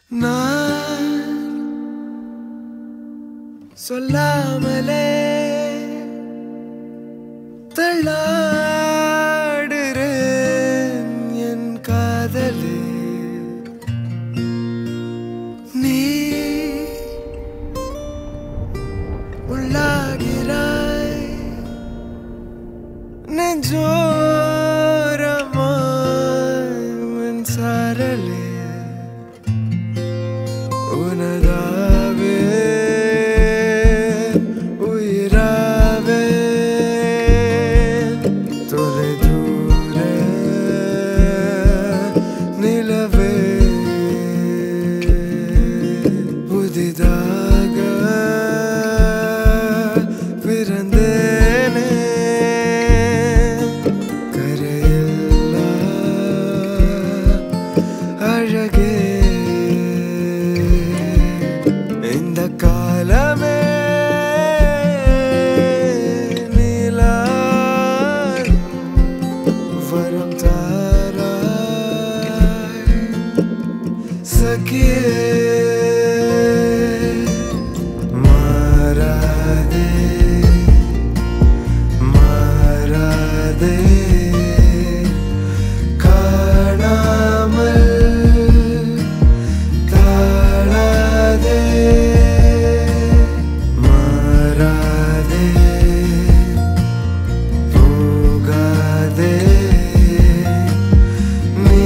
நான் சொல்லாமலே தள்ளாடுறேன் என் காதலே நீ உள்ளாகிறாய் நெஞ்சோரமாய் மின்சாரலே உனதாவே உயிராவே தொலை தூர நிலவே புதிதாக பிறந்தேனே கரையில்லா அழகே இந்த காலமே நீலாய் வரம் தாராய் சகியே மாறாதே மாறாதே காணாமல் தாழாதே மாறாதே போகாதே நீ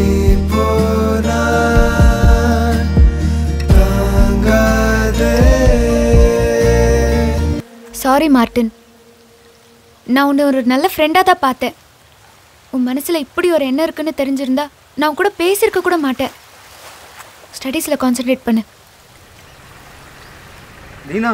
போனால் தாங்காதே சாரி மார்ட்டின் நான் உன்னை ஒரு நல்ல ஃப்ரெண்டாக தான் பார்த்தேன் உன் மனசில் இப்படி ஒரு எண்ணம் இருக்குன்னு தெரிஞ்சிருந்தா நான் உன் கூட பேசியிருக்க கூட மாட்டேன் ஸ்டடீஸில் கான்சென்ட்ரேட் பண்ணு லீனா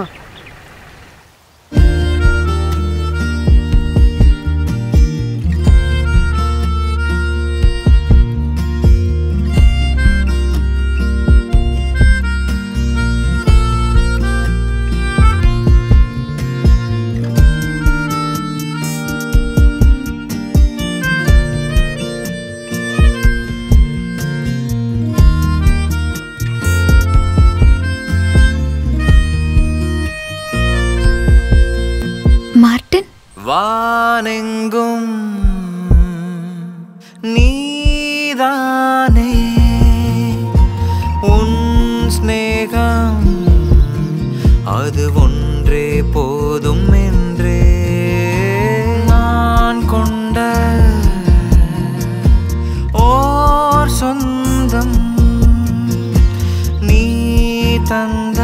மார்ட்டின் வானெங்கும் நீதானே உன் ஸ்நேகம் அது ஒன்றே போதும் என்றே நான் கொண்ட ஓர் சொந்தம் நீ தந்த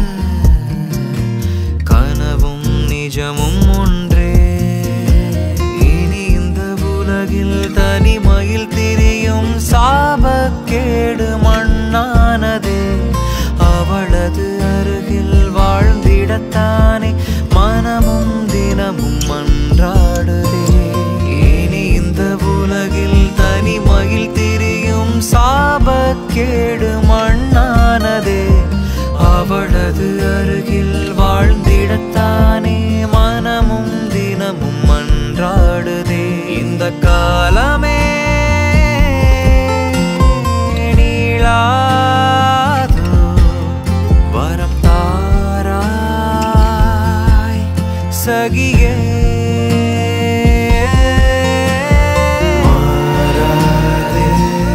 கனவும் நிஜமும் ஒன்றே இனி இந்த உலகில் தனிமையில் திரியும் சாபக்கேடு மண்ணானதே அவளது அருகில் வாழ்ந்திடத்தானே மனமும் தினமும் மன்றாடுதே இனி இந்த உலகில் தனிமையில் திரியும் சாபக்கேடு மண்ணானதே அவளது அருகில் வாழ்ந்திடத்தானே மனமும் தினமும் மன்றாடுதே இந்த காலமே நீளாதோ வரம் தாராய் சகியே மாறாதே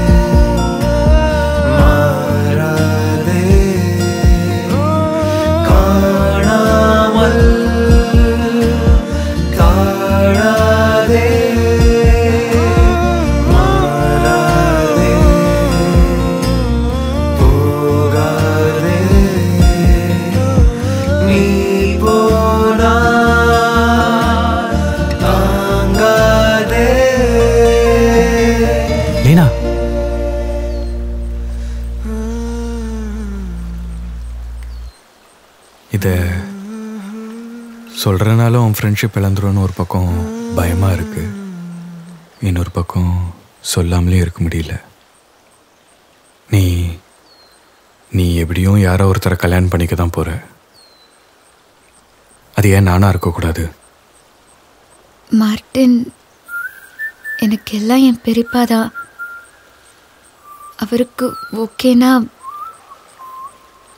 மாறாதே காணாமல் தாழாதே மாறாதே போகாதே நீ போனால் தாங்காதே லீனா இதை சொல்கிறனால உன் ஃப்ரெண்ட்ஷிப் இழந்துரும்னு ஒரு பக்கம் பயமாக இருக்கு இன்னொரு பக்கம் சொல்லாமலே இருக்க முடியல நீ நீ எப்படியும் யாரோ ஒருத்தரை கல்யாணம் பண்ணிக்க தான் போற அது ஏன் நானாக இருக்கக்கூடாது மார்ட்டின் எனக்கு எல்லாம் என் பெரியப்பா தான் அவருக்கு ஓகேனா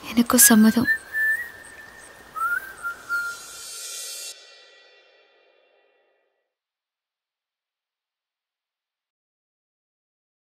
எனக்கும் சம்மதம்